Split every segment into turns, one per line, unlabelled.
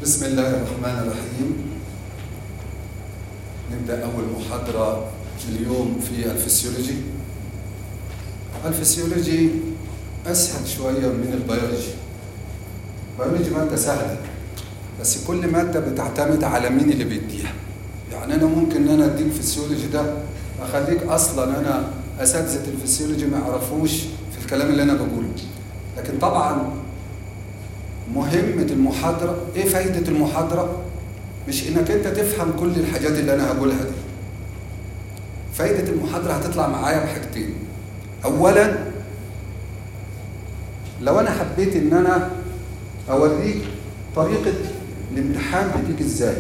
بسم الله الرحمن الرحيم نبدأ أول محاضرة اليوم في الفسيولوجي الفسيولوجي أسهل شوية من البيولوجي البيولوجي مادة سهلة بس كل مادة بتعتمد على مين اللي بيديها يعني أنا ممكن إن أنا أديك فسيولوجي ده أخليك أصلا أنا أساتذة الفسيولوجي ما يعرفوش في الكلام اللي أنا بقوله لكن طبعا مهمة المحاضرة ايه فايدة المحاضرة مش انك انت تفهم كل الحاجات اللي انا هقولها دي فايدة المحاضرة هتطلع معايا بحاجتين اولا لو انا حبيت ان انا اوريك طريقة الامتحان بتيجي ازاي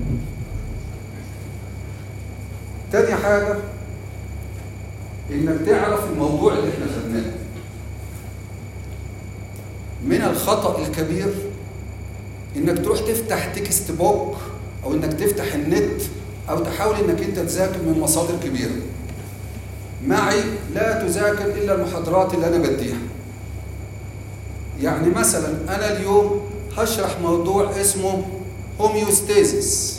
تاني حاجة انك تعرف الموضوع اللي احنا خدناه من الخطأ الكبير انك تروح تفتح تكست بوك او انك تفتح النت او تحاول انك انت تذاكر من مصادر كبيرة معي لا تذاكر الا المحاضرات اللي انا بديها يعني مثلا انا اليوم هشرح موضوع اسمه هوميوستيزيس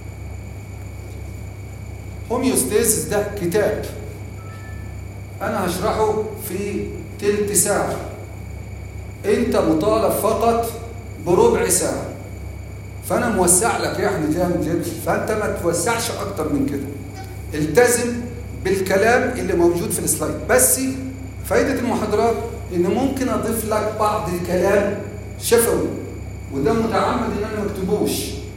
هوميوستيزيس ده كتاب انا هشرحه في تلت ساعه انت مطالب فقط بربع ساعة فانا موسع لك يعني جامد جدا فانت ما توسعش اكتر من كده التزم بالكلام اللي موجود في السلايد بس فايدة المحاضرات ان ممكن اضيف لك بعض الكلام شفوي وده متعمد ان انا ما اكتبوش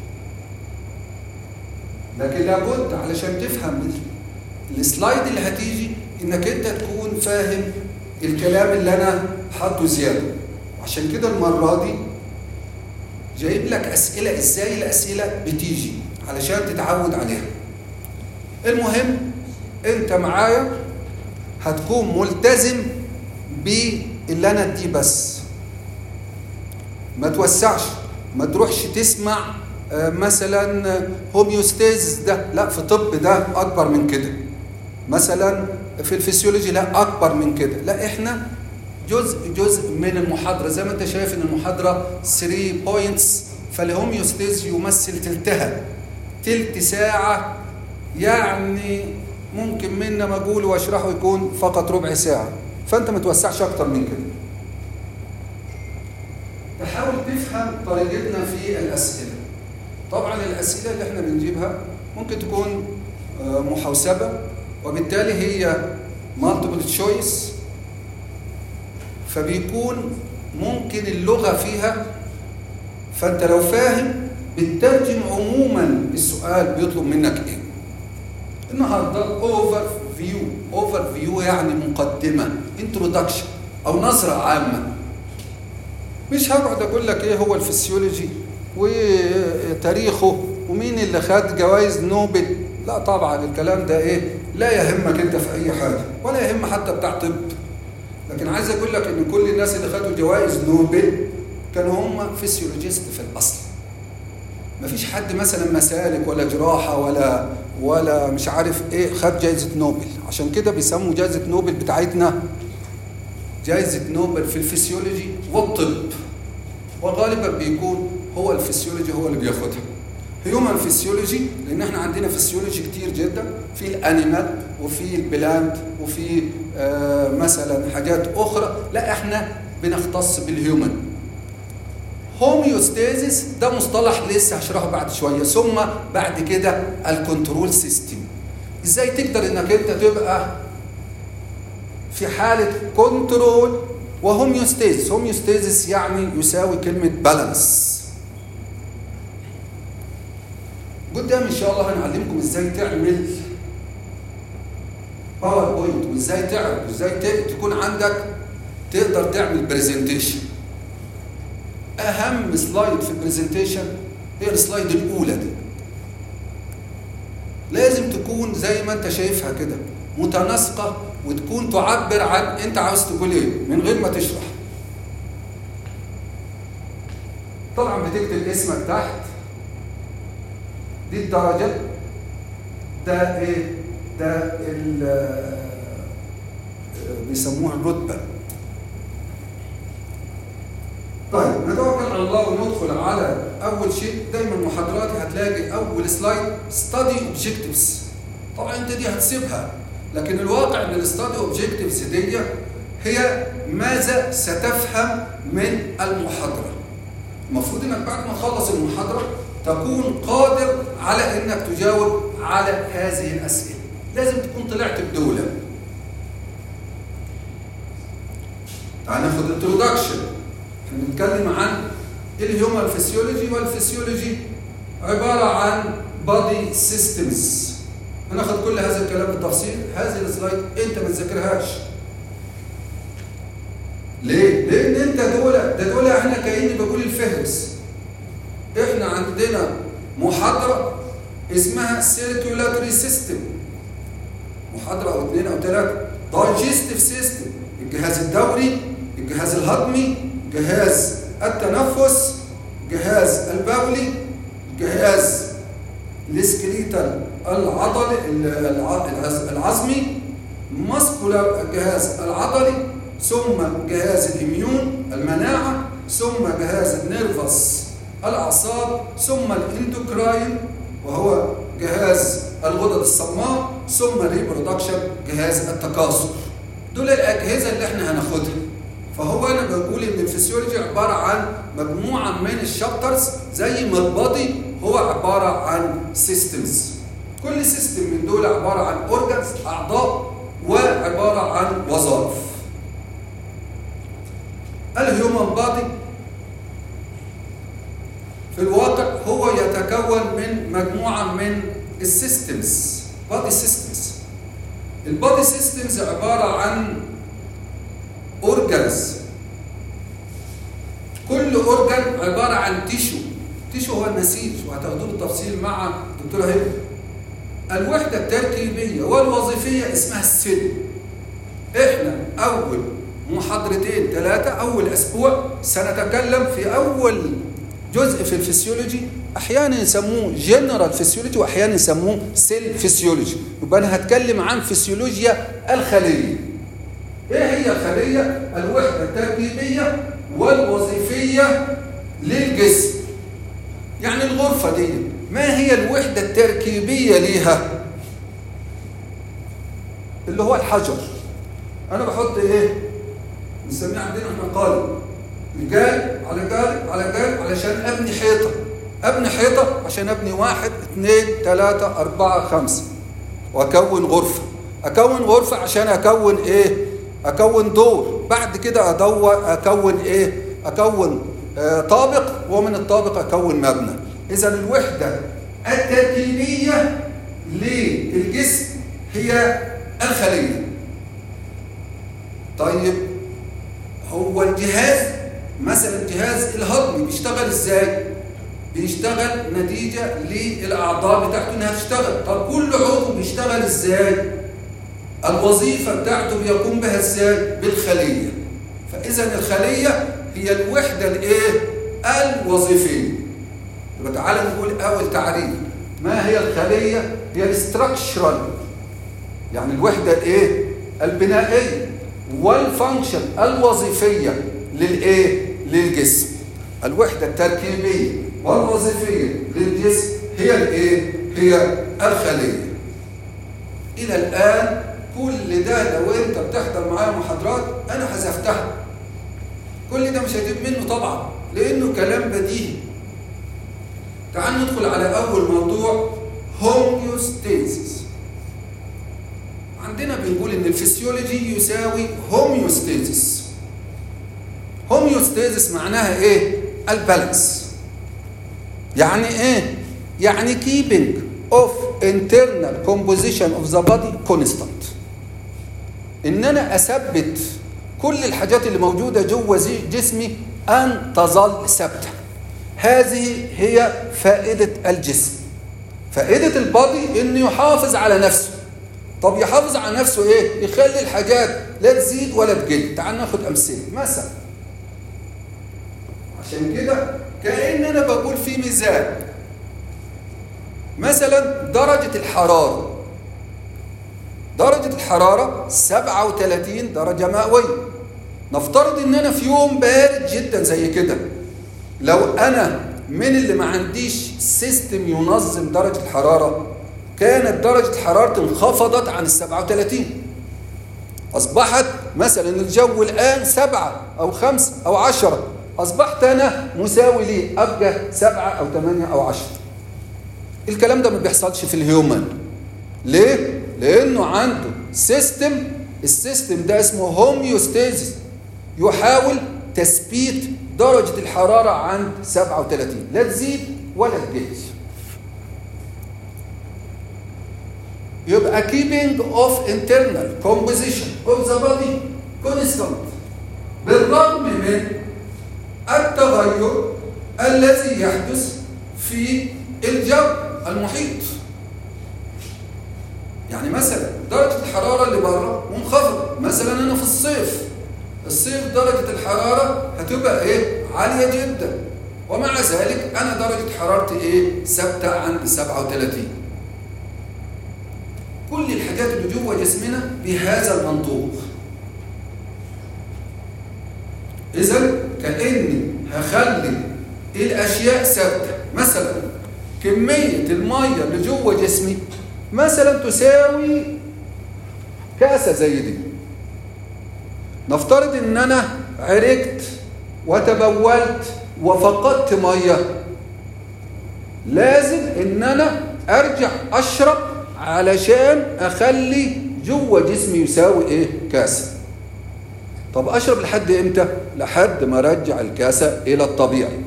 لكن لابد علشان تفهم السلايد اللي هتيجي انك انت تكون فاهم الكلام اللي انا حاطه زياده عشان كده المرة دي جايب لك أسئلة إزاي الأسئلة بتيجي علشان تتعود عليها المهم أنت معايا هتكون ملتزم باللي أنا أديه بس ما توسعش ما تروحش تسمع مثلا هوميوستيز ده لا في طب ده أكبر من كده مثلا في الفسيولوجي لا أكبر من كده لا إحنا جزء جزء من المحاضرة زي ما انت شايف ان المحاضرة 3 بوينتس فالهوميوستيز يمثل تلتها تلت ساعة يعني ممكن من ما اقول واشرحه يكون فقط ربع ساعة فانت ما توسعش اكتر من كده تحاول تفهم طريقتنا في الاسئلة طبعا الاسئلة اللي احنا بنجيبها ممكن تكون محوسبة وبالتالي هي multiple choice فبيكون ممكن اللغة فيها فأنت لو فاهم بتترجم عموما السؤال بيطلب منك ايه النهاردة اوفر فيو اوفر فيو يعني مقدمة انترودكشن او نظرة عامة مش هقعد اقول لك ايه هو الفسيولوجي وتاريخه ومين اللي خد جوائز نوبل لا طبعا الكلام ده ايه لا يهمك انت في اي حاجة ولا يهم حتى بتاع طب لكن عايز اقول لك ان كل الناس اللي خدوا جوائز نوبل كانوا هم فيسيولوجيست في الاصل مفيش حد مثلا مسالك ولا جراحه ولا ولا مش عارف ايه خد جائزه نوبل عشان كده بيسموا جائزه نوبل بتاعتنا جائزه نوبل في الفسيولوجي والطب وغالبا بيكون هو الفسيولوجي هو اللي بياخدها هيومن فيسيولوجي لان احنا عندنا فيسيولوجي كتير جدا في الانيمال وفي البلاند وفي آه مثلا حاجات اخرى لا احنا بنختص بالهيومن هوميوستيزيس ده مصطلح لسه هشرحه بعد شويه ثم بعد كده الكنترول سيستم ازاي تقدر انك انت تبقى في حاله كنترول وهوميوستيزيس هوميوستيزيس يعني يساوي كلمه بالانس قدام ان شاء الله هنعلمكم ازاي تعمل باوربوينت وازاي تعرف وازاي تكون عندك تقدر تعمل برزنتيشن اهم سلايد في البرزنتيشن هي السلايد الاولى دي لازم تكون زي ما انت شايفها كده متناسقه وتكون تعبر عن انت عاوز تقول ايه من غير ما تشرح طبعا بتكتب اسمك تحت دي الدرجة ده ايه ده بيسموها الرتبة طيب نتوكل على الله وندخل على اول شيء دايما محاضراتي هتلاقي اول سلايد ستادي اوبجكتيفز طبعا انت دي هتسيبها لكن الواقع ان الستادي اوبجكتيفز دي هي ماذا ستفهم من المحاضره المفروض انك بعد ما تخلص المحاضره تكون قادر على انك تجاوب على هذه الاسئله لازم تكون طلعت بدوله تعال ناخد انترودكشن احنا بنتكلم عن الهيومن فيسيولوجي والفسيولوجي عباره عن بادي سيستمز هناخد كل هذا الكلام بالتفصيل هذه السلايد انت ما تذاكرهاش ليه؟ لان انت دول ده دول احنا كاني بقول الفهرس احنا عندنا محاضره اسمها سيركيولاتوري سيستم محاضره او اثنين او ثلاثه دايجستيف سيستم الجهاز الدوري الجهاز الهضمي جهاز التنفس جهاز البولي جهاز السكريتال العضلي العظمي ماسكولار الجهاز العضلي ثم جهاز الاميون المناعه ثم جهاز النيرفس الاعصاب ثم الاندوكراين وهو جهاز الغدد الصماء ثم الريبرودكشن جهاز التكاثر دول الاجهزه اللي احنا هناخدها فهو انا بقول ان الفسيولوجي عباره عن مجموعه من الشابترز زي ما البادي هو عباره عن سيستمز كل سيستم من دول عباره عن اورجانز اعضاء وعباره عن وظائف الهيومن بادي في الواقع هو يتكون من مجموعه من السيستمز بادي سيستمز البادي سيستمز عباره عن اورجانز كل اورجان عباره عن تيشو تيشو هو النسيج وهتاخدوه بالتفصيل مع الدكتوره هبه الوحده التركيبيه والوظيفيه اسمها السيل احنا اول محاضرتين ثلاثه اول اسبوع سنتكلم في اول جزء في الفسيولوجي احيانا يسموه جنرال فسيولوجي واحيانا يسموه سيل فسيولوجي يبقى انا هتكلم عن فسيولوجيا الخليه ايه هي الخليه الوحده التركيبيه والوظيفيه للجسم يعني الغرفه دي ما هي الوحده التركيبيه ليها اللي هو الحجر انا بحط ايه بنسميه عندنا احنا قالب الجال على جال على جال علشان ابني حيطه ابني حيطه عشان ابني واحد اثنين ثلاثه اربعه خمسه واكون غرفه اكون غرفه عشان اكون ايه اكون دور بعد كده ادور اكون ايه اكون آه طابق ومن الطابق اكون مبنى اذا الوحده التركيبيه للجسم هي الخليه طيب هو الجهاز مثلا الجهاز الهضمي بيشتغل ازاي بيشتغل نتيجه للاعضاء بتاعته انها تشتغل طب كل عضو بيشتغل ازاي الوظيفة بتاعته بيقوم بها ازاي؟ بالخلية فإذا الخلية هي الوحدة الايه؟ الوظيفية يبقى تعالى نقول أول تعريف ما هي الخلية؟ هي الاستراكشرال يعني الوحدة الايه؟ البنائية والفانكشن الوظيفية للايه؟ للجسم الوحدة التركيبية والوظيفية للجسم هي الايه؟ هي الخلية إلى الآن كل ده لو انت بتحضر معايا محاضرات انا حذفتها كل ده مش هجيب منه طبعا لانه كلام بديهي تعال ندخل على اول موضوع هوميوستيزيس عندنا بنقول ان الفسيولوجي يساوي هوميوستيزيس هوميوستيزيس معناها ايه البالانس يعني ايه يعني keeping of internal composition of the body constant ان انا اثبت كل الحاجات اللي موجوده جوه جسمي ان تظل ثابته هذه هي فائده الجسم فائده البادي انه يحافظ على نفسه طب يحافظ على نفسه ايه يخلي الحاجات لا تزيد ولا تقل تعال ناخد امثله مثلا عشان كده كان انا بقول في ميزان مثلا درجه الحراره درجة الحرارة 37 درجة مئوية نفترض ان انا في يوم بارد جدا زي كده لو انا من اللي ما عنديش سيستم ينظم درجة الحرارة كانت درجة حرارتي انخفضت عن ال 37 أصبحت مثلا الجو الآن سبعة أو خمسة أو عشرة أصبحت أنا مساوي ليه أبقى سبعة أو ثمانية أو عشرة الكلام ده ما بيحصلش في الهيومن ليه؟ لأنه عنده سيستم السيستم ده اسمه هوميوستيزيس يحاول تثبيت درجة الحرارة عند 37 لا تزيد ولا تقل يبقى keeping of internal composition of the body constant بالرغم من التغير الذي يحدث في الجو المحيط يعني مثلا درجة الحرارة اللي بره منخفضة مثلا أنا في الصيف الصيف درجة الحرارة هتبقى إيه؟ عالية جدا ومع ذلك أنا درجة حرارتي إيه؟ ثابتة عند 37 كل الحاجات اللي جوه جسمنا بهذا المنطوق إذا كأني هخلي الأشياء ثابتة مثلا كمية المية اللي جوه جسمي مثلا تساوي كاسة زي دي نفترض ان انا عرقت وتبولت وفقدت ميه لازم ان انا ارجع اشرب علشان اخلي جوه جسمي يساوي ايه كاسه طب اشرب لحد امتى لحد ما ارجع الكاسه الى الطبيعي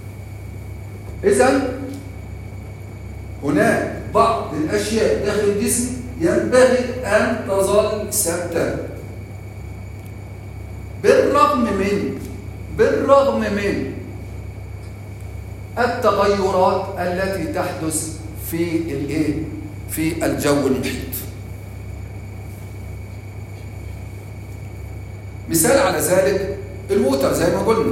اذا هناك بعض الاشياء داخل الجسم ينبغي ان تظل ثابته بالرغم من بالرغم من التغيرات التي تحدث في الايه في الجو المحيط مثال على ذلك الووتر زي ما قلنا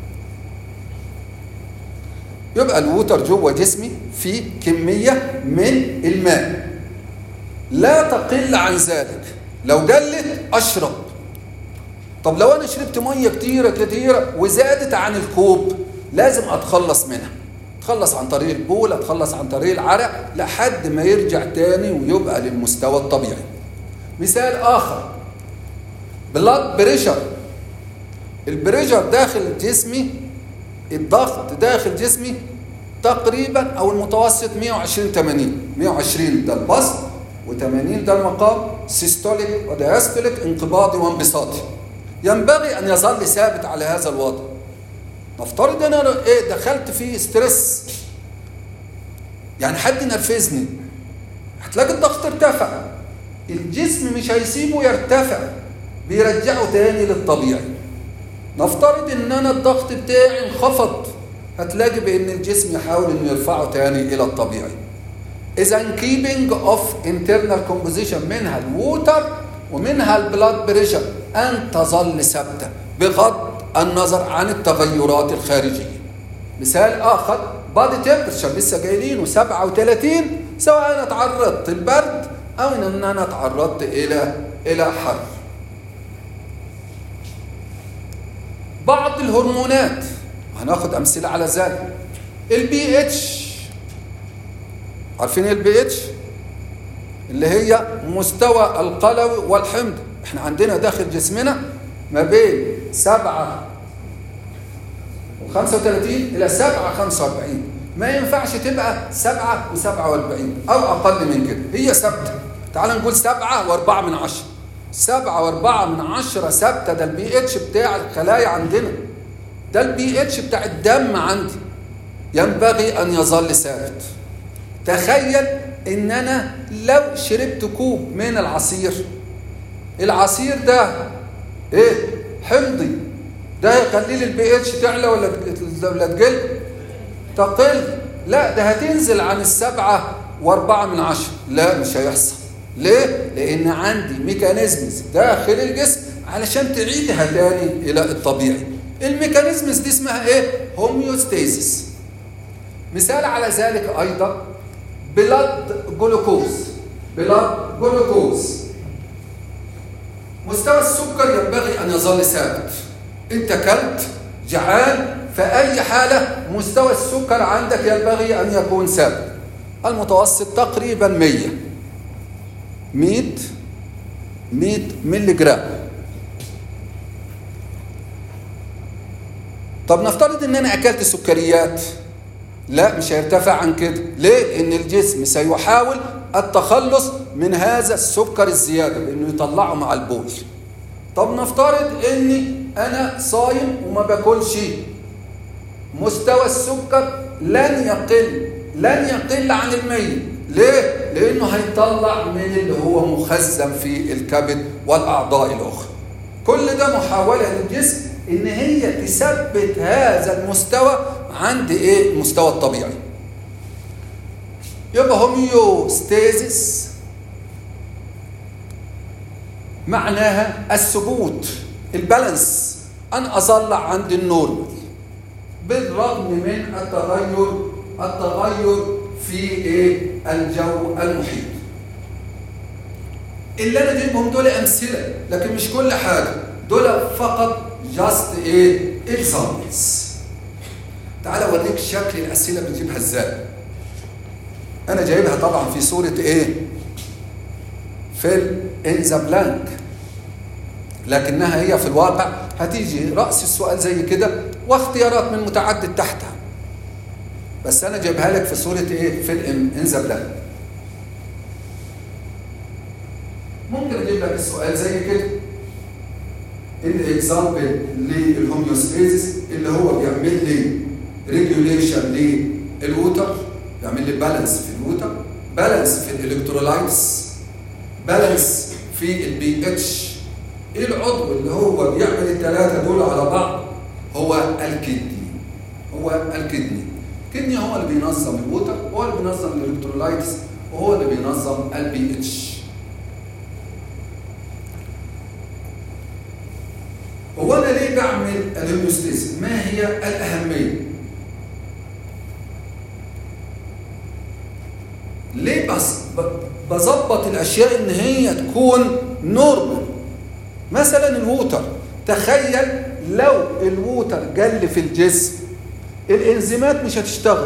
يبقى الووتر جوه جسمي في كمية من الماء لا تقل عن ذلك لو قلت أشرب طب لو أنا شربت مية كتيرة كتيرة وزادت عن الكوب لازم أتخلص منها أتخلص عن طريق البول أتخلص عن طريق العرق لحد ما يرجع تاني ويبقى للمستوى الطبيعي مثال آخر بلاد بريشر البريشر داخل جسمي الضغط داخل جسمي تقريبا او المتوسط 120 80 120 ده البسط و80 ده المقام سيستوليك ودياستوليك انقباضي وانبساطي ينبغي ان يظل ثابت على هذا الوضع نفترض ان انا ايه دخلت في ستريس يعني حد نرفزني هتلاقي الضغط ارتفع الجسم مش هيسيبه يرتفع بيرجعه تاني للطبيعي نفترض ان انا الضغط بتاعي انخفض هتلاقي بان الجسم يحاول انه يرفعه تاني الى الطبيعي اذا keeping of internal composition منها الووتر ومنها البلاد بريشر ان تظل ثابته بغض النظر عن التغيرات الخارجيه مثال اخر بادي تمبرشر لسه قايلينه 37 سواء انا تعرضت للبرد او ان انا تعرضت الى الى حر بعض الهرمونات هناخد امثله على ذلك البي اتش عارفين ايه البي اتش اللي هي مستوى القلوي والحمض احنا عندنا داخل جسمنا ما بين 7 و35 الى 7 45 ما ينفعش تبقى 7 و47 او اقل من كده هي ثابته تعال نقول 7 و4 من 10 سبعة واربعة من عشرة ثابتة ده البي اتش بتاع الخلايا عندنا ده البي اتش بتاع الدم عندي ينبغي ان يظل ثابت تخيل ان انا لو شربت كوب من العصير العصير ده ايه حمضي ده يخلي لي البي اتش تعلى ولا ولا تقل تقل لا ده هتنزل عن السبعة واربعة من عشرة لا مش هيحصل ليه؟ لأن عندي ميكانيزمز داخل الجسم علشان تعيدها تاني إلى الطبيعي. الميكانيزمز دي اسمها إيه؟ هوميوستاسيس. مثال على ذلك أيضا بلاد جلوكوز. بلاد جلوكوز. مستوى السكر ينبغي أن يظل ثابت. أنت كلت جعان في أي حالة مستوى السكر عندك ينبغي أن يكون ثابت المتوسط تقريبا 100 100 100 ملي جرام طب نفترض ان انا اكلت سكريات لا مش هيرتفع عن كده ليه لان الجسم سيحاول التخلص من هذا السكر الزياده بانه يطلعه مع البول طب نفترض اني انا صايم وما باكلش مستوى السكر لن يقل لن يقل عن المية ليه؟ لأنه هيطلع من اللي هو مخزن في الكبد والأعضاء الأخرى كل ده محاولة للجسم إن هي تثبت هذا المستوى عند إيه؟ المستوى الطبيعي يبقى هوميوستيزيس معناها الثبوت البالانس أن أظل عند النورمال بالرغم من التغير التغير في ايه الجو المحيط اللي انا جايبهم دول امثله لكن مش كل حاجه دول فقط جاست ايه اكزامبلز تعال اوريك شكل الاسئله بنجيبها ازاي انا جايبها طبعا في صوره ايه فيل ان ذا بلانك لكنها هي في الواقع هتيجي رأس السؤال زي كده واختيارات من متعدد تحتها بس انا جايبها لك في صوره ايه في الانزا ممكن اجيب لك السؤال زي كده الاكزامبل للهوميوستيزيس اللي هو بيعمل لي ريجوليشن للوتر بيعمل لي بالانس في الوتر بالانس في الالكترولايتس بالانس في البي اتش ايه العضو اللي هو بيعمل الثلاثه دول على بعض هو الكدني هو الكدني الكدني هو اللي بينظم الوتر هو اللي بينظم الالكترولايتس وهو اللي بينظم البي اتش هو انا ليه بعمل الهيموستاسيس ما هي الاهميه ليه بس بظبط الاشياء ان هي تكون نورمال مثلا الووتر تخيل لو الووتر جل في الجسم الانزيمات مش هتشتغل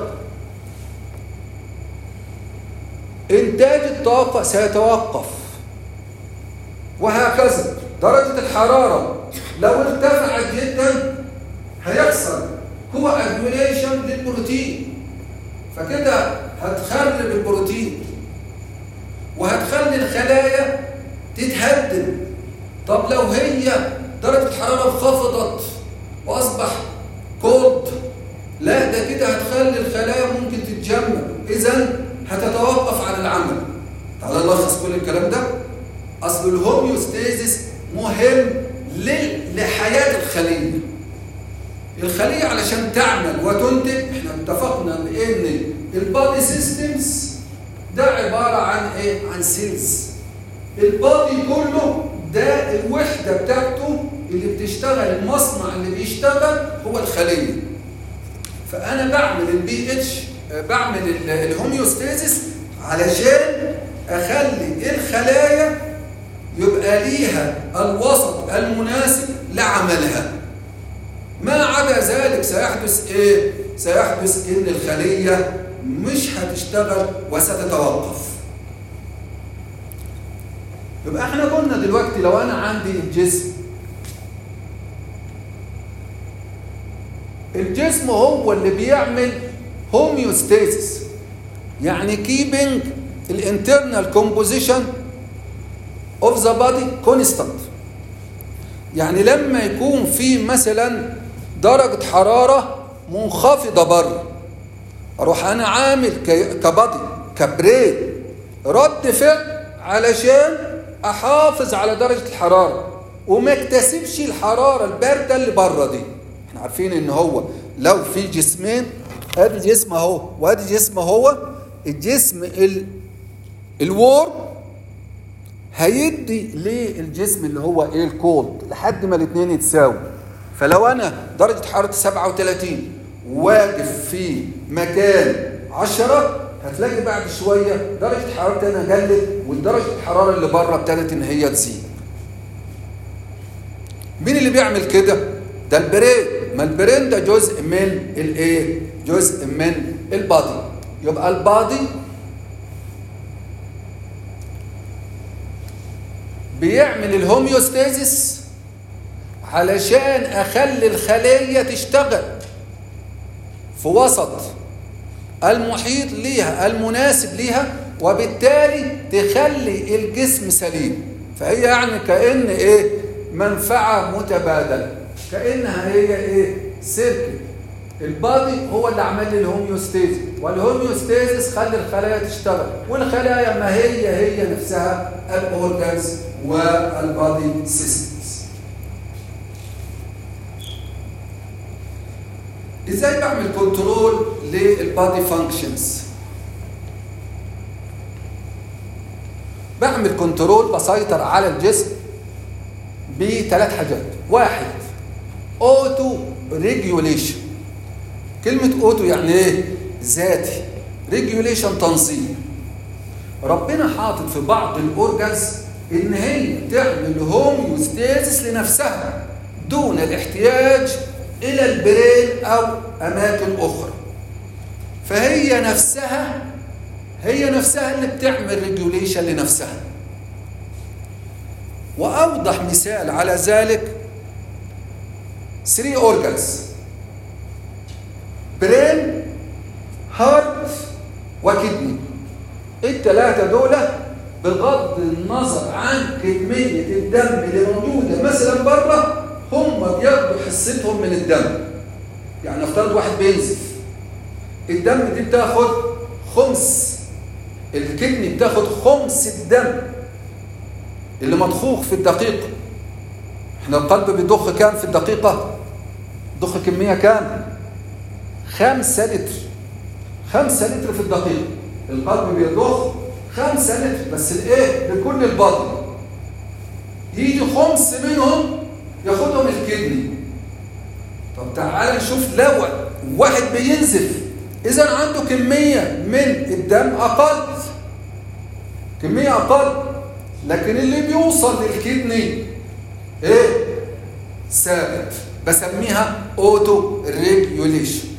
انتاج الطاقة سيتوقف وهكذا درجة الحرارة لو ارتفعت جدا هيحصل هو اجوليشن للبروتين فكده هتخرب البروتين وهتخلي الخلايا تتهدم طب لو هي درجة الحرارة انخفضت وأصبح كولد لا ده كده هتخلي الخلايا ممكن تتجمع إذا هتتوقف عن العمل تعالى نلخص كل الكلام ده أصل الهوميوستيزيس مهم لحياة الخلية الخلية علشان تعمل وتنتج احنا اتفقنا بان البادي سيستمز ده عبارة عن ايه؟ عن سيلز البادي كله ده الوحدة بتاعته اللي بتشتغل المصنع اللي بيشتغل هو الخلية فأنا بعمل البي اتش بعمل الهوميوستاسيس علشان أخلي الخلايا يبقى ليها الوسط المناسب لعملها ما عدا ذلك سيحدث ايه؟ سيحدث ان الخلية مش هتشتغل وستتوقف يبقى احنا قلنا دلوقتي لو انا عندي الجسم الجسم هو اللي بيعمل هوميوستاسيس يعني كيبنج الانترنال كومبوزيشن اوف ذا بادي كونستانت يعني لما يكون في مثلا درجة حرارة منخفضة بره اروح انا عامل كبادي كبريد رد فعل علشان احافظ على درجة الحرارة وما اكتسبش الحرارة الباردة اللي بره دي احنا عارفين ان هو لو في جسمين ادي جسم اهو وادي جسم اهو الجسم ال... الورم هيدي للجسم اللي هو ايه الكولد لحد ما الاثنين يتساووا فلو انا درجة حرارة 37 واقف في مكان 10 هتلاقي بعد شوية درجة حرارتي انا قلت ودرجة الحرارة اللي بره ابتدت ان هي تزيد مين اللي بيعمل كده ده البريد ما البرين ده جزء من الايه جزء من البادي يبقى البادي بيعمل الهوميوستاسيس علشان اخلي الخليه تشتغل في وسط المحيط ليها المناسب ليها وبالتالي تخلي الجسم سليم فهي يعني كأن ايه منفعة متبادلة كأنها هي ايه سيركل البادي هو اللي عمل لي الهوميوستيزيس والهوميوستيزيس خلي الخلايا تشتغل والخلايا ما هي هي نفسها الاورجانز والبادي سيستمز ازاي بعمل كنترول للبادي فانكشنز بعمل كنترول بسيطر على الجسم بثلاث حاجات واحد اوتو ريجوليشن كلمة اوتو يعني ايه ذاتي ريجوليشن تنظيم ربنا حاطط في بعض الاورجانز ان هي تعمل هوميوستاسيس لنفسها دون الاحتياج الى البرين او اماكن اخرى فهي نفسها هي نفسها اللي بتعمل ريجوليشن لنفسها واوضح مثال على ذلك 3 اورجانز برين هارت وكدني الثلاثه دول بغض النظر عن كميه الدم اللي موجوده مثلا بره هم بياخدوا حصتهم من الدم يعني نفترض واحد بينزف الدم دي بتاخد خمس الكدني بتاخد خمس الدم اللي مضخوخ في الدقيقة احنا القلب بيضخ كام في الدقيقة ضخ كمية كام خمسة لتر خمسة لتر في الدقيقة القلب بيضخ خمسة لتر بس الايه بكل البطن يجي خمس منهم ياخدهم الكدني طب تعال نشوف لو واحد بينزف اذا عنده كمية من الدم اقل كمية اقل لكن اللي بيوصل للكدني ايه ثابت بسميها اوتو ريجوليشن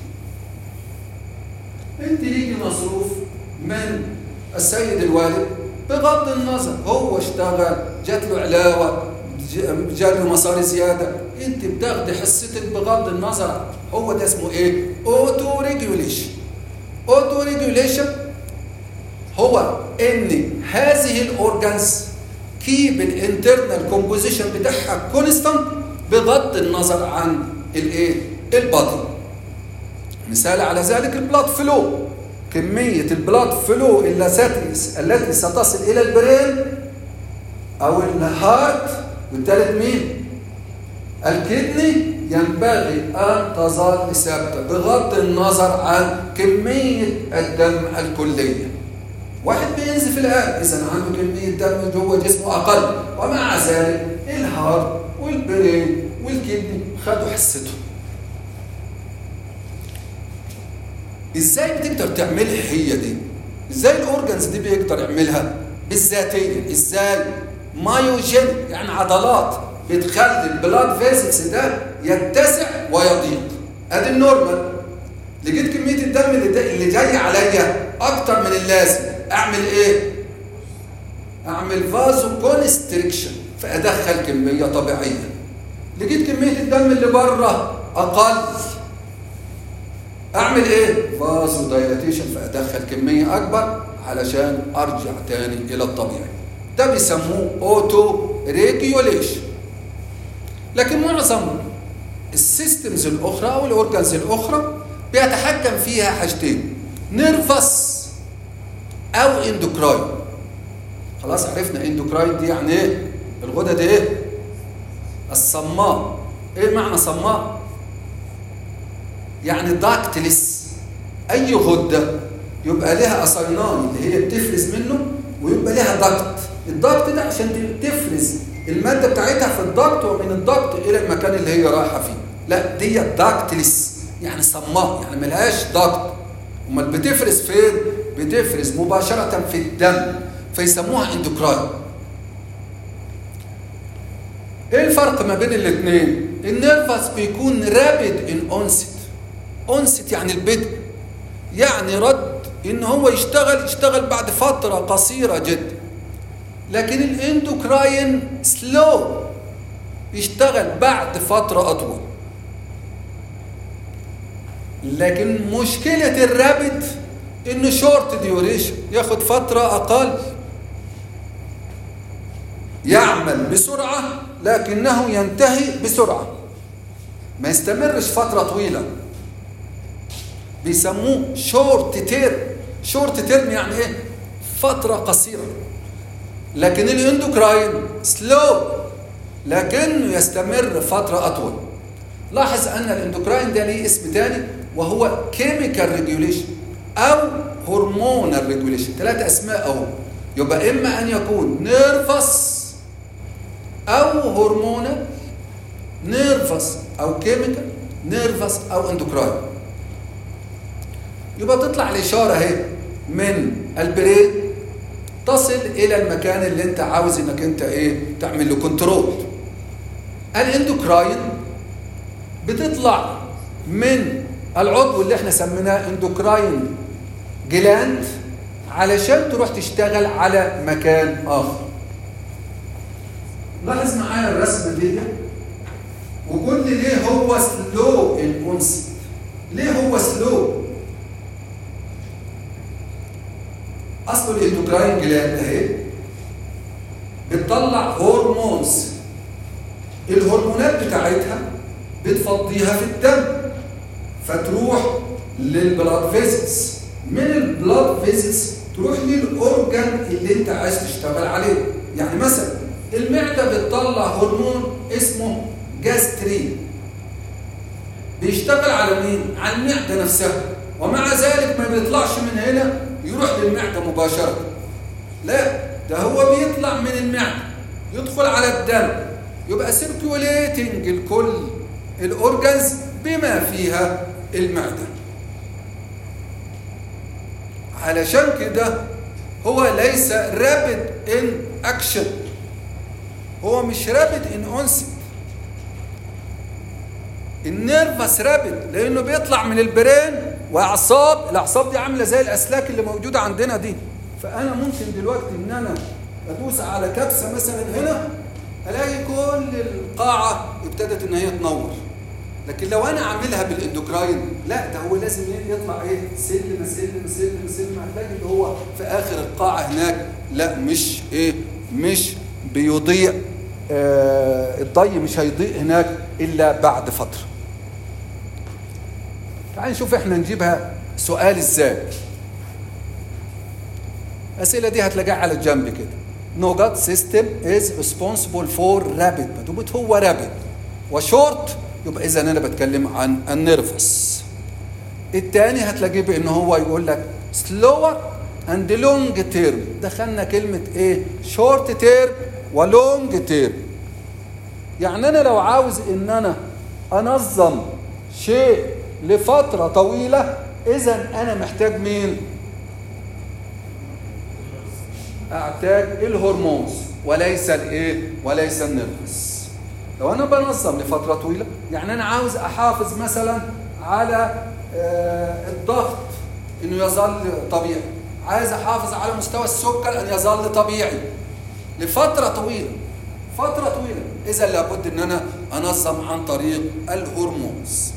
انت ليكي مصروف من السيد الوالد بغض النظر هو اشتغل جات له علاوه جات له مصاري زياده انت بتاخدي حصتك بغض النظر هو ده اسمه ايه اوتو ريجوليشن اوتو ريجوليشن هو ان هذه الاورجانز كيب الانترنال كومبوزيشن بتاعها كونستانت بغض النظر عن الايه البطن مثال على ذلك البلاد فلو كمية البلاد فلو التي ستصل إلى البرين أو الهارت والثالث مين؟ الكدني ينبغي أن تظل ثابتة بغض النظر عن كمية الدم الكلية واحد بينزف الآن إذا عنده كمية دم جوه جسمه أقل ومع ذلك الهارت والبرين والكدني خدوا حصتهم ازاي بتقدر تعملها هي دي ازاي الاورجنز دي بيقدر يعملها بالذاتيه ازاي مايوجين يعني عضلات بتخلي البلاد فيزكس ده يتسع ويضيق ادي النورمال لقيت كميه الدم اللي, ده اللي جاي عليا اكتر من اللازم اعمل ايه اعمل فازو كونستريكشن فادخل كميه طبيعيه لقيت كميه الدم اللي بره اقل اعمل ايه فازو دايلاتيشن فادخل كميه اكبر علشان ارجع تاني الى الطبيعي ده بيسموه اوتو ريجيوليشن لكن معظم السيستمز الاخرى او الاورجانز الاخرى بيتحكم فيها حاجتين نيرفس او اندوكراين خلاص عرفنا اندوكراين دي يعني ايه الغدد ايه الصماء ايه معنى صماء يعني داكتلس اي غده يبقى لها اصينان اللي هي بتفرز منه ويبقى لها دكت الدكت ده عشان تفرز الماده بتاعتها في الدكت ومن الدكت الى المكان اللي هي رايحه فيه لا دي داكتلس يعني صماء يعني ملهاش دكت امال بتفرز فين بتفرز مباشره في الدم فيسموها اندوكراين ايه الفرق ما بين الاثنين النيرفس بيكون رابد ان اونست اونست يعني البدء يعني رد ان هو يشتغل يشتغل بعد فتره قصيره جدا لكن الاندوكراين سلو يشتغل بعد فتره اطول لكن مشكله الرابد انه شورت ديوريشن ياخد فتره اقل يعمل بسرعه لكنه ينتهي بسرعه ما يستمرش فتره طويله بيسموه شورت تيرم شورت تيرم يعني ايه فتره قصيره لكن الاندوكراين سلو لكنه يستمر فتره اطول لاحظ ان الاندوكراين ده ليه اسم تاني وهو كيميكال ريجوليشن او هرمونال ريجوليشن ثلاث اسماء اهو يبقى اما ان يكون نيرفس او هرمونال نيرفس او كيميكال نيرفس او اندوكراين يبقى تطلع الاشاره اهي من البرين تصل الى المكان اللي انت عاوز انك انت ايه تعمل له كنترول الاندوكراين بتطلع من العضو اللي احنا سميناه اندوكراين جلاند علشان تروح تشتغل على مكان اخر لاحظ معايا الرسمه دي وقول لي ليه هو سلو الانس ليه هو سلو اصل الاندوكراين جلاند اهي بتطلع هرمونز الهرمونات بتاعتها بتفضيها في الدم فتروح للبلاد فيزيتس من البلاد فيزيتس تروح للاورجان اللي انت عايز تشتغل عليه يعني مثلا المعده بتطلع هرمون اسمه جاسترين بيشتغل على مين على المعده نفسها ومع ذلك ما بيطلعش من هنا يروح للمعده مباشره لا ده هو بيطلع من المعده يدخل على الدم يبقى سيركيوليتنج الكل الاورجنز بما فيها المعده علشان كده هو ليس رابد ان اكشن هو مش رابد ان اونست النيرفس رابد لانه بيطلع من البرين واعصاب الاعصاب دي عامله زي الاسلاك اللي موجوده عندنا دي فانا ممكن دلوقتي ان انا ادوس على كبسه مثلا هنا الاقي كل القاعه ابتدت ان هي تنور لكن لو انا عاملها بالاندوكراين لا ده هو لازم يطلع ايه سلم سلم سلم سلم هتلاقي اللي هو في اخر القاعه هناك لا مش ايه مش بيضيع آه الضي مش هيضيء هناك الا بعد فتره تعال نشوف احنا نجيبها سؤال ازاي الاسئله دي هتلاقيها على الجنب كده نوجات سيستم از ريسبونسبل فور رابيد ما دمت هو رابيد وشورت يبقى اذا انا بتكلم عن النيرفس الثاني هتلاقيه بان هو يقول لك سلور اند لونج تيرم دخلنا كلمه ايه شورت تيرم ولونج تيرم يعني انا لو عاوز ان انا انظم شيء لفتره طويله اذا انا محتاج مين احتاج الهرمونز وليس الايه وليس النيرفس لو انا بنظم لفتره طويله يعني انا عاوز احافظ مثلا على آه الضغط انه يظل طبيعي عايز احافظ على مستوى السكر ان يظل طبيعي لفتره طويله فتره طويله اذا لابد ان انا انظم عن طريق الهرمونز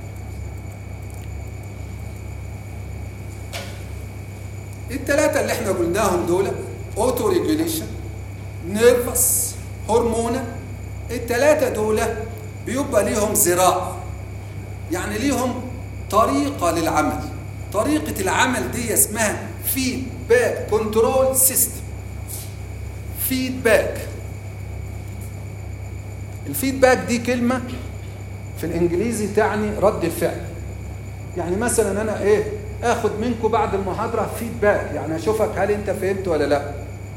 الثلاثه اللي احنا قلناهم دول اوتو ريجوليشن نيرفس هرمونال الثلاثه دول بيبقى ليهم ذراع يعني ليهم طريقه للعمل طريقه العمل دي اسمها فيدباك كنترول سيستم فيدباك الفيدباك دي كلمه في الانجليزي تعني رد الفعل يعني مثلا انا ايه اخد منكم بعد المحاضره فيدباك يعني اشوفك هل انت فهمت ولا لا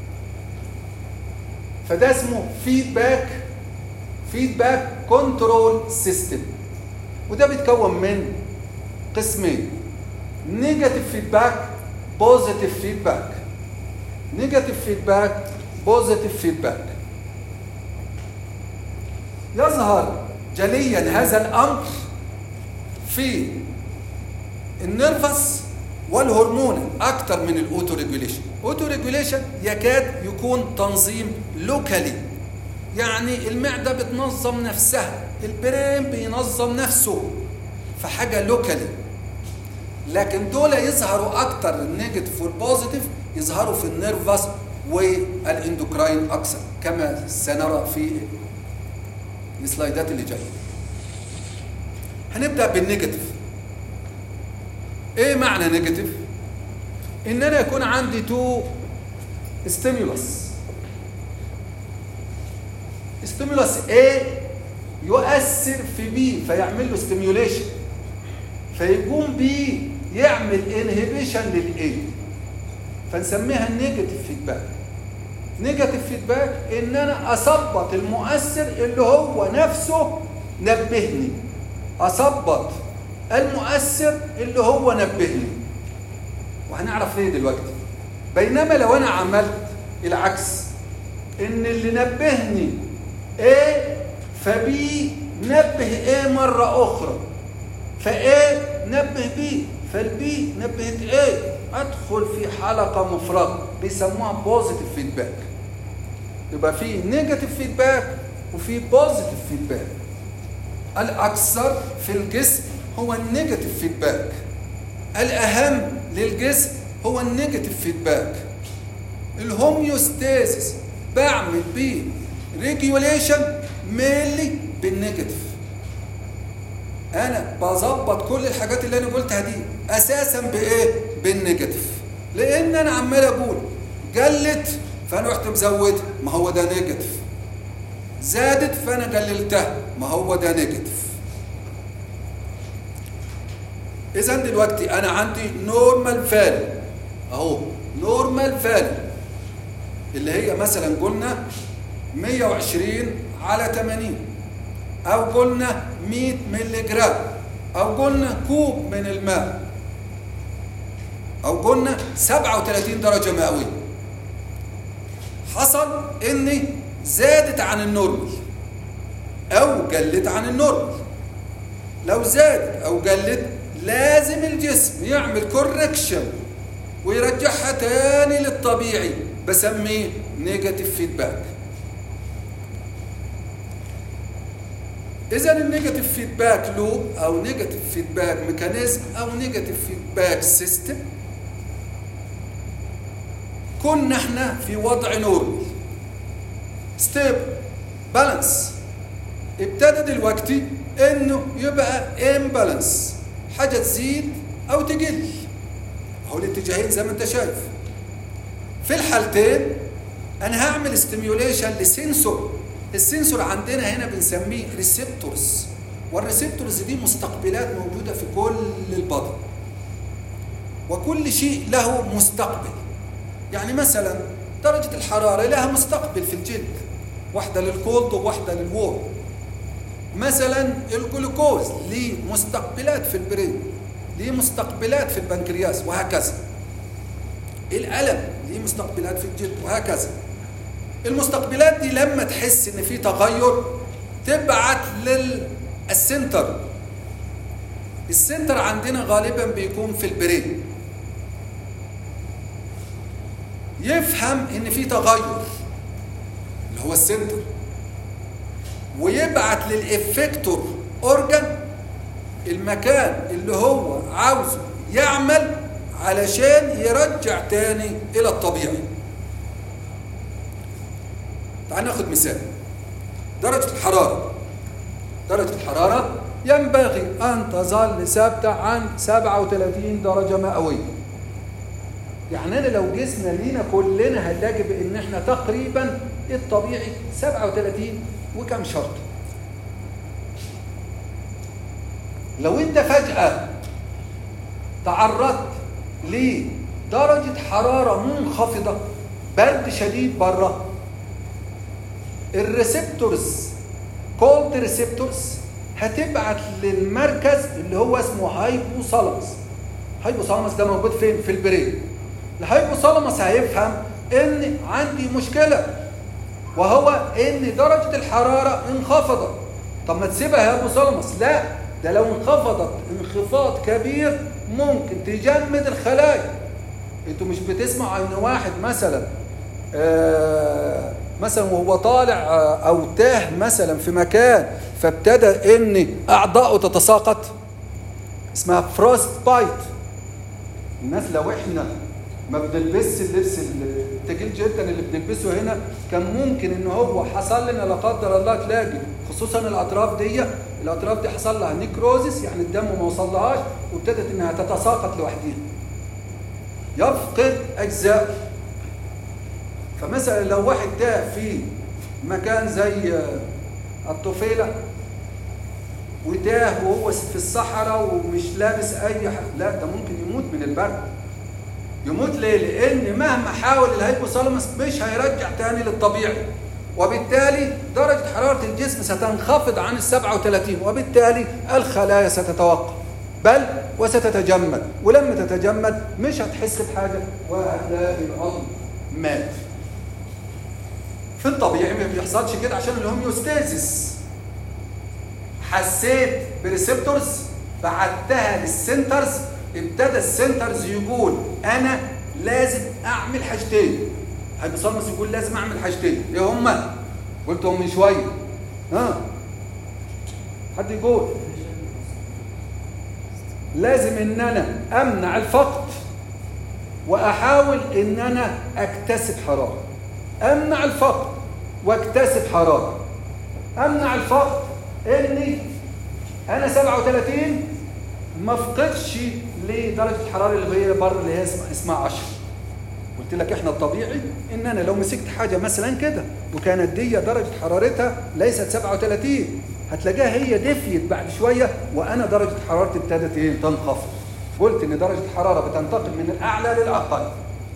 فده اسمه فيدباك فيدباك كنترول سيستم وده بيتكون من قسمين نيجاتيف فيدباك بوزيتيف فيدباك نيجاتيف فيدباك بوزيتيف فيدباك يظهر جليا هذا الامر في النرفس والهرمون اكتر من الاوتو ريجوليشن اوتو ريجوليشن يكاد يكون تنظيم لوكالي يعني المعده بتنظم نفسها البرين بينظم نفسه في حاجه لوكالي لكن دول يظهروا اكتر النيجاتيف والبوزيتيف يظهروا في النيرفس والاندوكراين اكثر كما سنرى في السلايدات اللي جايه هنبدا بالنيجاتيف ايه معنى نيجاتيف ان انا يكون عندي تو ستيمولس ستيمولس A يؤثر في B فيعمل له ستيميوليشن فيقوم B يعمل انهبيشن للA فنسميها نيجاتيف فيدباك نيجاتيف فيدباك ان انا اثبط المؤثر اللي هو نفسه نبهني اثبط المؤثر اللي هو نبهني وهنعرف ليه دلوقتي بينما لو انا عملت العكس ان اللي نبهني ايه فبي نبه ايه مرة اخرى فايه نبه بي فالبي نبهت ايه ادخل في حلقة مفرغة بيسموها بوزيتيف فيدباك يبقى في نيجاتيف فيدباك وفي بوزيتيف فيدباك الاكثر في الجسم هو النيجاتيف فيدباك الاهم للجسم هو النيجاتيف فيدباك الهوميوستاسيس بعمل بيه ريجوليشن مينلي بالنيجاتيف انا بظبط كل الحاجات اللي انا قلتها دي اساسا بايه بالنيجاتيف لان انا عمال اقول قلت فانا رحت مزود ما هو ده نيجاتيف زادت فانا قللتها ما هو ده نيجاتيف اذا دلوقتي انا عندي نورمال فاليو اهو نورمال فاليو اللي هي مثلا قلنا 120 على 80 او قلنا 100 مللي جرام او قلنا كوب من الماء او قلنا 37 درجه مئويه حصل ان زادت عن النورمال او قلت عن النورمال لو زادت او قلت لازم الجسم يعمل كوركشن ويرجعها تاني للطبيعي بسميه نيجاتيف فيدباك اذا النيجاتيف فيدباك لوب او نيجاتيف فيدباك ميكانيزم او نيجاتيف فيدباك سيستم كنا احنا في وضع نورمال ستيب بالانس ابتدى دلوقتي انه يبقى امبالانس حاجه تزيد او تقل هو الاتجاهين زي ما انت شايف في الحالتين انا هعمل ستيميوليشن لسنسور السنسور عندنا هنا بنسميه ريسبتورز والريسبتورز دي مستقبلات موجوده في كل البطن وكل شيء له مستقبل يعني مثلا درجه الحراره لها مستقبل في الجلد واحده للكولد وواحده للوورم مثلا الجلوكوز ليه مستقبلات في البرين ليه مستقبلات في البنكرياس وهكذا الألم ليه مستقبلات في الجلد وهكذا المستقبلات دي لما تحس ان في تغير تبعت للسنتر السنتر عندنا غالبا بيكون في البرين يفهم ان في تغير اللي هو السنتر ويبعت للإفكتور أورجان المكان اللي هو عاوزه يعمل علشان يرجع تاني إلى الطبيعي تعال ناخد مثال درجة الحرارة درجة الحرارة ينبغي أن تظل ثابتة عن 37 درجة مئوية يعني أنا لو جسنا لينا كلنا هنلاقي بأن احنا تقريبا الطبيعي 37 وكم شرط لو انت فجأة تعرضت لدرجة حرارة منخفضة برد شديد بره الريسبتورز كولد ريسبتورز هتبعت للمركز اللي هو اسمه هايبوثالاموس هايبوثالاموس ده موجود فين في البرين الهايبوثالاموس هيفهم ان عندي مشكله وهو ان درجة الحرارة انخفضت طب ما تسيبها يا ابو سلمس لا ده لو انخفضت انخفاض كبير ممكن تجمد الخلايا انتوا مش بتسمعوا ان واحد مثلا آه مثلا وهو طالع آه او تاه مثلا في مكان فابتدى ان اعضائه تتساقط اسمها فروست بايت الناس لو احنا ما بنلبسش اللبس التقيل جدا اللي بنلبسه هنا كان ممكن ان هو حصل لنا لا قدر الله تلاقي خصوصا الاطراف دي الاطراف دي حصل لها نيكروزس يعني الدم ما وصلهاش وابتدت انها تتساقط لوحدها يفقد اجزاء فمثلا لو واحد تاه في مكان زي الطفيله وتاه وهو في الصحراء ومش لابس اي حاجه لا ده ممكن يموت من البرد يموت ليه لان مهما حاول الهيبوثالاموس مش هيرجع تاني للطبيعي وبالتالي درجة حرارة الجسم ستنخفض عن ال 37 وبالتالي الخلايا ستتوقف بل وستتجمد ولما تتجمد مش هتحس بحاجة وهتلاقي العظم مات في الطبيعي ما بيحصلش كده عشان الهوميوستاسيس حسيت بريسبتورز بعتها للسنترز ابتدى السنترز يقول انا لازم اعمل حاجتين هيبصمص يقول لازم اعمل حاجتين ايه هما قلتهم من شويه ها حد يقول لازم ان انا امنع الفقد واحاول ان انا اكتسب حراره امنع الفقد واكتسب حراره امنع الفقد اني انا 37 ما افقدش لدرجه الحراره اللي هي بره اللي هي اسمها 10 قلت لك احنا الطبيعي ان انا لو مسكت حاجه مثلا كده وكانت دي درجه حرارتها ليست 37 هتلاقيها هي دفيت بعد شويه وانا درجه حرارتي ابتدت ايه تنخفض قلت ان درجه الحراره بتنتقل من الاعلى للاقل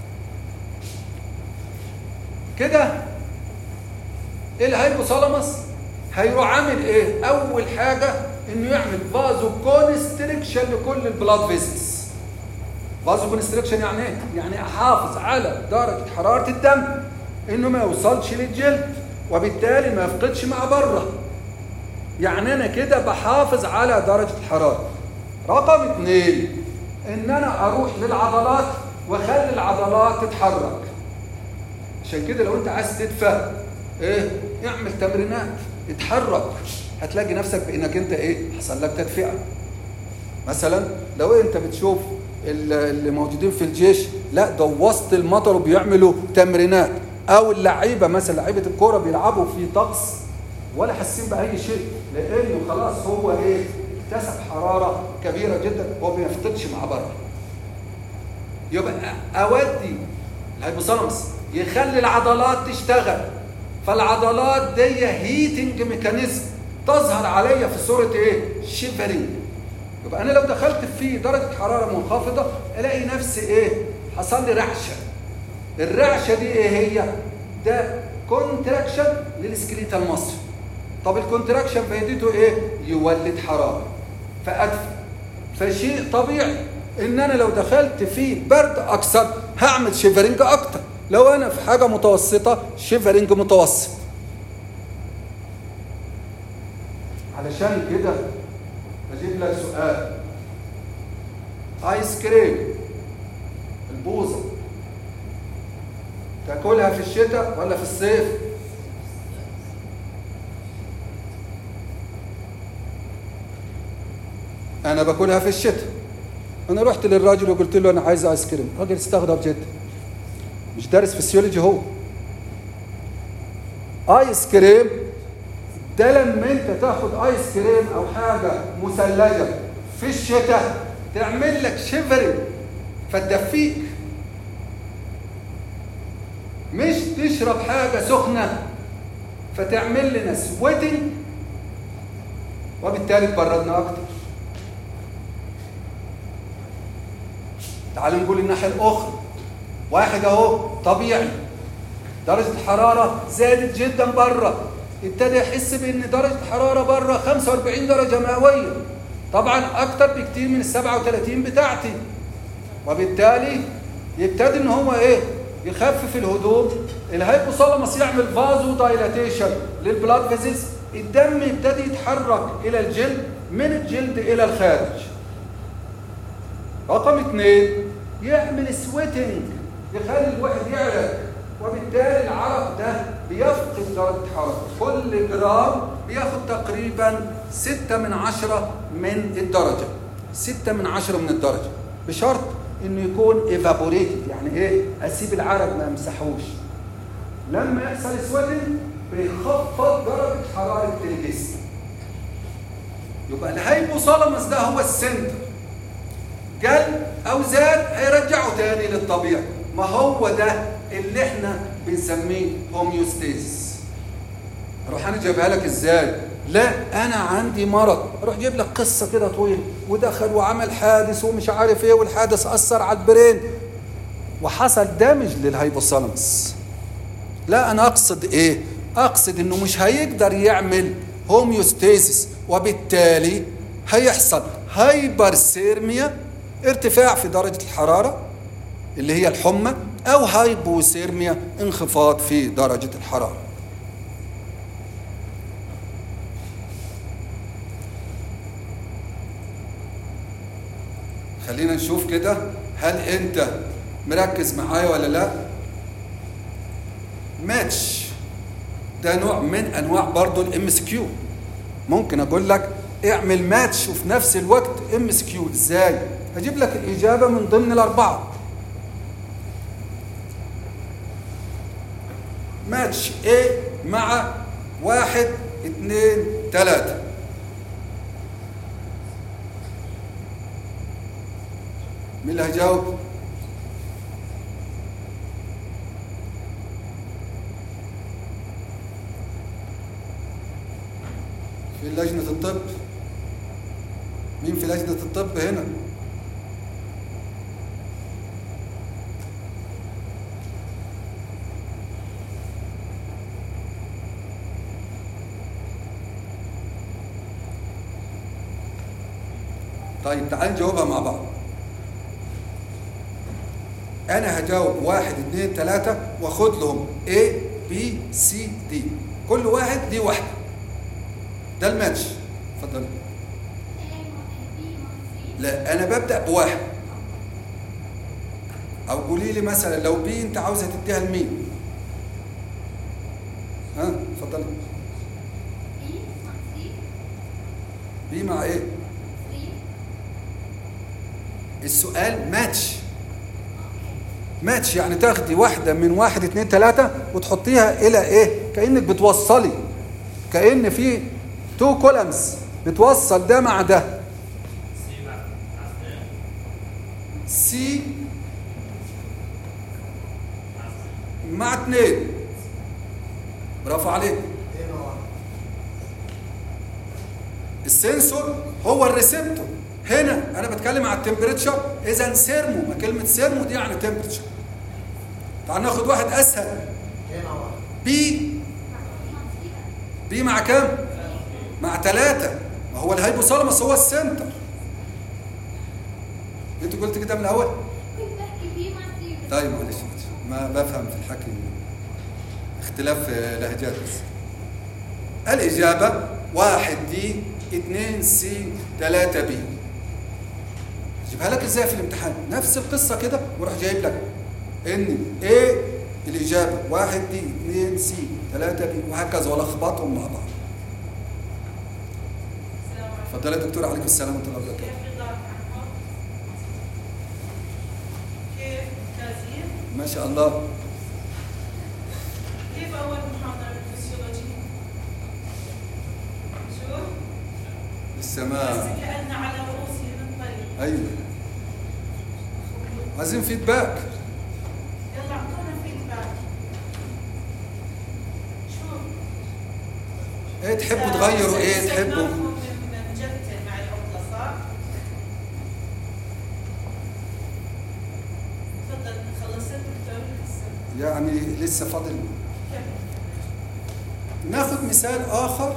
كده الهيبوثالاموس هيروح عامل ايه اول حاجه انه يعمل فازو كونستريكشن لكل البلاد فيزلز فازو كونستريكشن يعني ايه يعني احافظ على درجه حراره الدم انه ما يوصلش للجلد وبالتالي ما يفقدش مع بره يعني انا كده بحافظ على درجه الحراره رقم اثنين ان انا اروح للعضلات واخلي العضلات تتحرك عشان كده لو انت عايز تدفى ايه اعمل تمرينات اتحرك هتلاقي نفسك بانك انت ايه حصل لك تدفئه مثلا لو انت بتشوف اللي موجودين في الجيش لا ده وسط المطر وبيعملوا تمرينات او اللعيبه مثلا لعيبه الكوره بيلعبوا في طقس ولا حاسين باي شيء لانه خلاص هو ايه اكتسب حراره كبيره جدا هو ما بيفقدش مع بره يبقى اودي الهيبوثالاموس يخلي العضلات تشتغل فالعضلات دي هيتنج ميكانيزم تظهر عليا في صوره ايه شيفرنج يبقى انا لو دخلت في درجه حراره منخفضه الاقي نفسي ايه حصل لي رعشه الرعشه دي ايه هي ده كونتراكشن للسكريتال مصر طب الكونتراكشن فايدته ايه يولد حراره فادفى فشيء طبيعي ان انا لو دخلت في برد اكثر هعمل شيفرنج اكتر لو انا في حاجه متوسطه شيفرنج متوسط علشان كده بجيب لك سؤال ايس كريم البوظه تاكلها في الشتاء ولا في الصيف انا باكلها في الشتاء انا رحت للراجل وقلت له انا عايز ايس كريم الراجل استغرب جدا مش دارس فسيولوجي هو ايس كريم ده لما انت تاخد ايس كريم او حاجه مثلجه في الشتاء تعمل لك شيفرنج فتدفيك مش تشرب حاجه سخنه فتعمل لنا سويتنج وبالتالي تبردنا اكتر تعال نقول الناحيه الاخرى واحد اهو طبيعي درجه الحراره زادت جدا بره ابتدى يحس بان درجه الحراره بره 45 درجه مئويه طبعا اكتر بكتير من ال 37 بتاعتي وبالتالي يبتدي ان هو ايه يخفف الهدوم الهيبوثالاموس يعمل فازو دايلاتيشن للبلاد فيزلز الدم يبتدي يتحرك الى الجلد من الجلد الى الخارج رقم اثنين يعمل سويتنج يخلي الواحد يعرق وبالتالي العرق ده بيفقد درجة حرارة كل جرام بياخد تقريبا ستة من عشرة من الدرجة ستة من عشرة من الدرجة بشرط انه يكون ايفابوريتد يعني ايه اسيب العرق ما يمسحوش لما يحصل سويتنج بيخفض درجة حرارة الجسم يبقى الهيبوثالاموس ده هو السنتر قل او زاد هيرجعه تاني للطبيعي ما هو ده اللي احنا بنسميه هوميوستيزيس اروح انا جايبها لك ازاي لا انا عندي مرض اروح جايب لك قصه كده طويله ودخل وعمل حادث ومش عارف ايه والحادث اثر على البرين وحصل دامج للهيبوثالاموس لا انا اقصد ايه اقصد انه مش هيقدر يعمل هوميوستيزيس وبالتالي هيحصل هايبرسيرميا ارتفاع في درجه الحراره اللي هي الحمى او هايبوثيرميا انخفاض في درجه الحراره خلينا نشوف كده هل انت مركز معايا ولا لا ماتش ده نوع من انواع برضو الام اس كيو ممكن اقول لك اعمل ماتش وفي نفس الوقت ام اس كيو ازاي هجيب لك الاجابه من ضمن الاربعه ماتش A مع واحد اثنين ثلاثة مين اللي هيجاوب؟ في لجنة الطب مين في لجنة الطب هنا؟ طيب تعال نجاوبها مع بعض انا هجاوب واحد اثنين ثلاثة واخد لهم A B C D كل واحد ليه واحدة ده الماتش اتفضل لا انا ببدأ بواحد او قولي لي مثلا لو بي انت عاوزة تديها لمين ها اتفضل بي مع ايه السؤال ماتش ماتش يعني تاخدي واحدة من واحد اتنين تلاتة وتحطيها إلى إيه؟ كأنك بتوصلي كأن في تو كولمز بتوصل ده مع ده سي مع اتنين برافو عليك السنسور هو الريسبتور هنا انا بتكلم على التمبريتشر اذا سيرمو ما كلمه سيرمو دي يعني تمبريتشر تعال ناخد واحد اسهل بي بي مع كام مع ثلاثة ما هو الهيبوثالاموس هو السنتر انت قلت كده من الاول طيب معلش ما بفهم في الحكي اختلاف لهجات بس الإجابة واحد دي اثنين سي ثلاثة بي جيبها لك ازاي في الامتحان نفس القصة كده وراح جايب لك ان ايه الإجابة واحد دي اثنين سي ثلاثة بي وهكذا ولخبطهم مع بعض اتفضل يا دكتور عليكم السلام ورحمة الله وبركاته
كيف تازير؟
ما شاء الله
كيف أول محاضرة بالفسيولوجي؟ شو؟
لسه
بس
ما
كأن على رؤوسي من طريق
ايوه عايزين فيدباك
يلا اعطونا فيدباك شو؟
ايه تحبوا تغيروا ايه تحبوا
سمعكم من من جدة مع العطلة صح؟ تفضل خلصت دكتور لسه
يعني لسه فاضل
كمل
ناخذ مثال آخر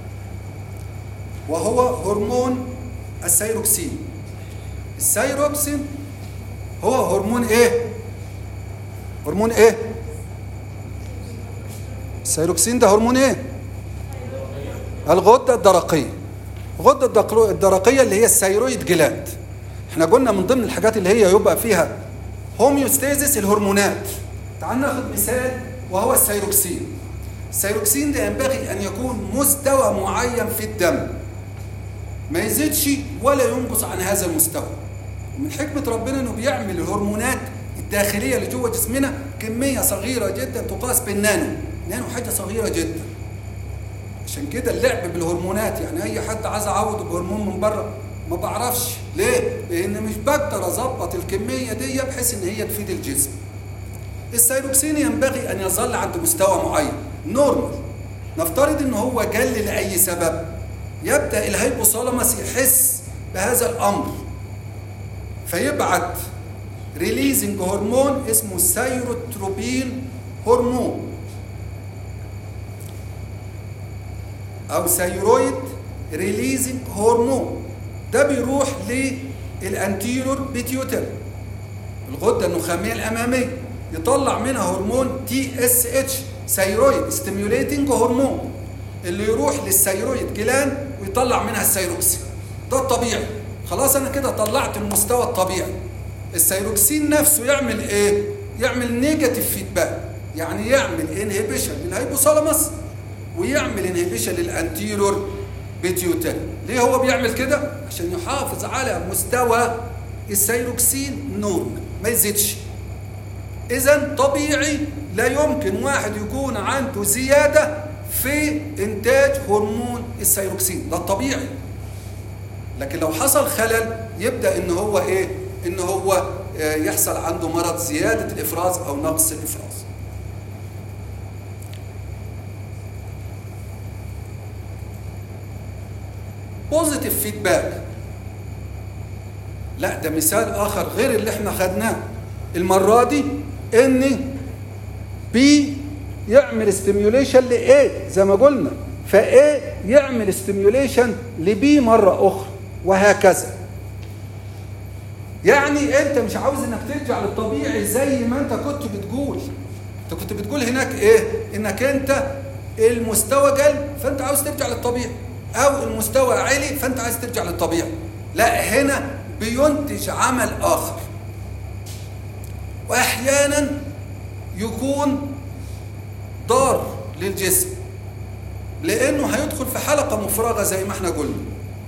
وهو هرمون السيروكسين السيروكسين هو هرمون ايه هرمون ايه السيروكسين ده هرمون ايه الغده الدرقيه الغده الدقلو- الدرقيه اللي هي الثيرويد جلاند احنا قلنا من ضمن الحاجات اللي هي يبقى فيها هوميوستاسيس الهرمونات تعال ناخد مثال وهو الثيروكسين الثيروكسين ده ينبغي ان يكون مستوى معين في الدم ما يزيدش ولا ينقص عن هذا المستوى ومن حكمة ربنا انه بيعمل الهرمونات الداخلية اللي جوه جسمنا كمية صغيرة جدا تقاس بالنانو نانو حاجة صغيرة جدا عشان كده اللعب بالهرمونات يعني اي حد عايز اعوضه بهرمون من بره ما بعرفش ليه؟ لان مش بقدر اظبط الكمية دي بحيث ان هي تفيد الجسم الثيروكسين ينبغي ان يظل عند مستوى معين نورمال نفترض ان هو قل لاي سبب يبدا الهيبوثالاموس يحس بهذا الامر فيبعت ريليزنج هرمون اسمه سيروتروبين هرمون او ثيرويد ريليزنج هرمون ده بيروح للانتيرور بيتيوتري الغده النخاميه الاماميه يطلع منها هرمون تي اس اتش ثيرويد ستيميوليتنج هرمون اللي يروح للثيرويد جلاند ويطلع منها الثيروكسين ده الطبيعي خلاص انا كده طلعت المستوى الطبيعي الثيروكسين نفسه يعمل ايه يعمل نيجاتيف فيدباك يعني يعمل انهبيشن للهيبوثالاموس ويعمل انهبيشن للانتيرور بيتيوتري ليه هو بيعمل كده عشان يحافظ على مستوى الثيروكسين نورمال ما يزيدش اذا طبيعي لا يمكن واحد يكون عنده زياده في انتاج هرمون الثيروكسين ده الطبيعي لكن لو حصل خلل يبدا ان هو ايه ان هو آه، يحصل عنده مرض زياده الافراز او نقص الافراز بوزيتيف فيدباك لا ده مثال اخر غير اللي احنا خدناه المره دي ان بي يعمل ستيميوليشن لايه زي ما قلنا فايه يعمل ستيميوليشن لبي مره اخرى وهكذا يعني انت مش عاوز انك ترجع للطبيعي زي ما انت كنت بتقول انت كنت بتقول هناك ايه انك انت المستوى قل فانت عاوز ترجع للطبيعي او المستوى عالي فانت عايز ترجع للطبيعي لا هنا بينتج عمل اخر واحيانا يكون ضار للجسم لانه هيدخل في حلقه مفرغه زي ما احنا قلنا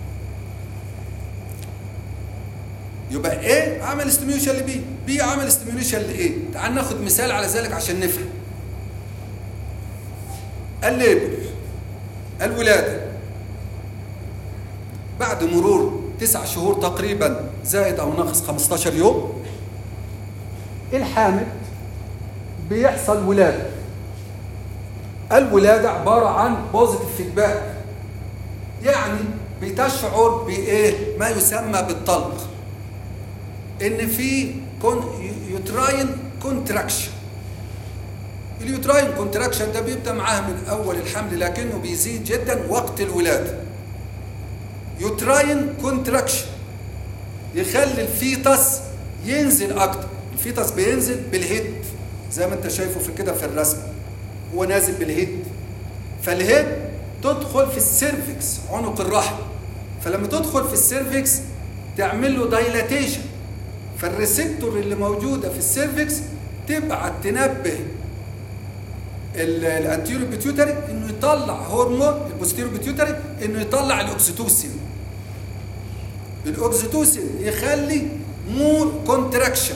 يبقى ايه عمل استيميوليشن لبي بي عمل استيميوليشن لايه تعال ناخد مثال على ذلك عشان نفهم الليبر الولاده بعد مرور تسع شهور تقريبا زائد او ناقص 15 يوم الحامل بيحصل ولاده الولاده عباره عن بوزيتيف فيدباك يعني بتشعر بايه ما يسمى بالطلق ان في كون يوتراين كونتراكشن اليوتراين كونتراكشن ده بيبدا معاه من اول الحمل لكنه بيزيد جدا وقت الولاده يوتراين كونتراكشن يخلي الفيتس ينزل اكتر الفيتس بينزل بالهيد زي ما انت شايفه في كده في الرسم هو نازل بالهيد فالهيد تدخل في السيرفكس عنق الرحم فلما تدخل في السيرفكس تعمل له دايلاتيشن فالريسبتور اللي موجوده في السيرفكس تبعت تنبه الانتيريو بيتيوتري انه يطلع هرمون البوستيريو بيتيوتري انه يطلع الاكسيتوسين الاكسيتوسين يخلي مور كونتراكشن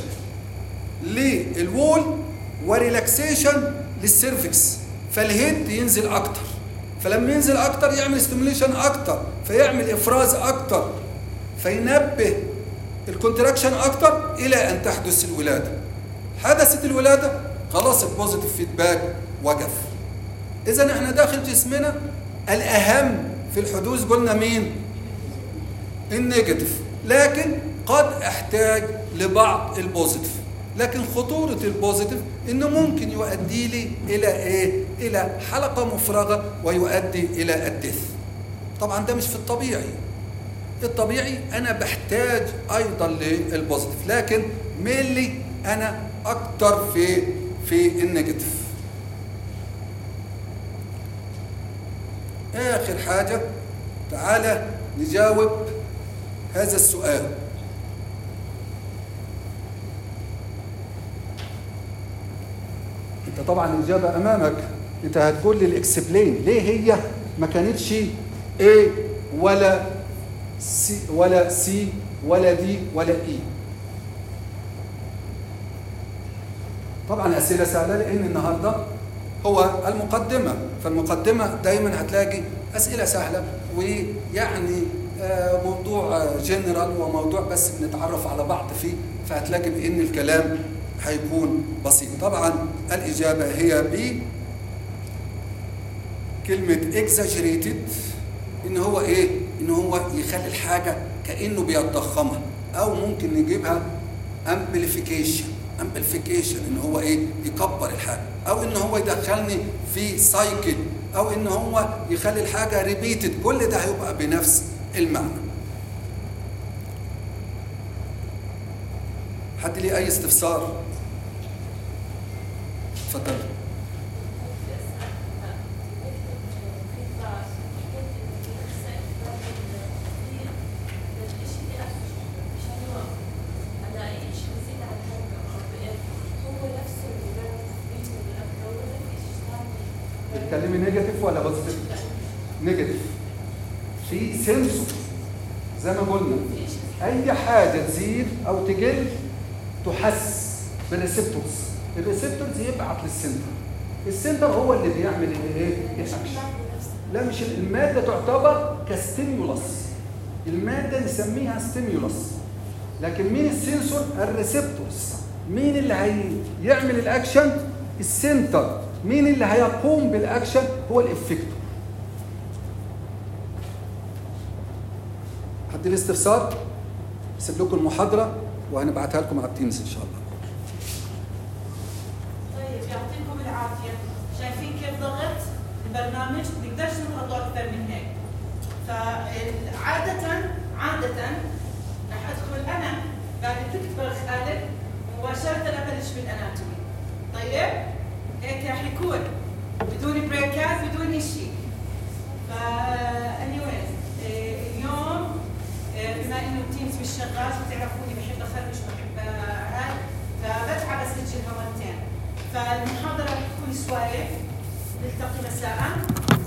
للوول وريلاكسيشن للسيرفكس فالهيد ينزل اكتر فلما ينزل اكتر يعمل ستيموليشن اكتر فيعمل افراز اكتر فينبه الكونتراكشن اكتر الى ان تحدث الولاده حدثت الولاده خلاص البوزيتيف فيدباك وقف اذا احنا داخل جسمنا الاهم في الحدوث قلنا مين النيجاتيف لكن قد احتاج لبعض البوزيتيف لكن خطورة البوزيتيف انه ممكن يؤدي لي الى ايه الى حلقة مفرغة ويؤدي الى الدث طبعا ده مش في الطبيعي الطبيعي انا بحتاج ايضا للبوزيتيف لكن مينلي انا اكتر في في النيجاتيف آخر حاجة تعالى نجاوب هذا السؤال انت طبعا الاجابه امامك انت هتقول لي الاكسبلين ليه هي ما كانتش A ولا سي ولا سي ولا دي ولا اي طبعا اسئله سهله لان النهارده هو المقدمه فالمقدمه دايما هتلاقي اسئله سهله ويعني آه، موضوع جنرال وموضوع بس بنتعرف على بعض فيه فهتلاقي بان الكلام هيكون بسيط طبعا الاجابه هي ب كلمه exaggerated ان هو ايه ان هو يخلي الحاجه كانه بيضخمها او ممكن نجيبها amplification amplification ان هو ايه يكبر الحاجه او ان هو يدخلني في سايكل او ان هو يخلي الحاجه ريبيتد كل ده هيبقى بنفس المعنى حد ليه اي استفسار اتفضل بتتكلمي نيجاتيف ولا بوزيتيف نيجاتيف في سنسور زي ما قلنا اي حاجه تزيد او تقل تحس بالريسبتورز الريسبتورز يبعت للسنتر السنتر هو اللي بيعمل الايه الاكشن لا مش الماده تعتبر كستيمولس الماده نسميها ستيمولس لكن مين السنسور الريسبتورز مين اللي هيعمل الاكشن السنتر مين اللي هيقوم بالاكشن هو الافكتور حد ليه استفسار سيب لكم المحاضره وهنبعتها لكم على التيمز ان شاء الله
طيب يعطيكم العافيه شايفين كيف ضغط البرنامج نقدرش نضغطه اكثر من هيك فعادة عادة راح ادخل انا بعد تكبر خالد مباشرة ابلش بالاناتومي طيب هيك راح يكون بدون بريكات بدون شيء ف anyways إيه، اليوم إيه، بما انه التيمز مش شغال بتعرفوني بحب اخرج بحب هذا فبتعب اسجلها مرتين فالمحاضرة بتكون سوالف نلتقي مساء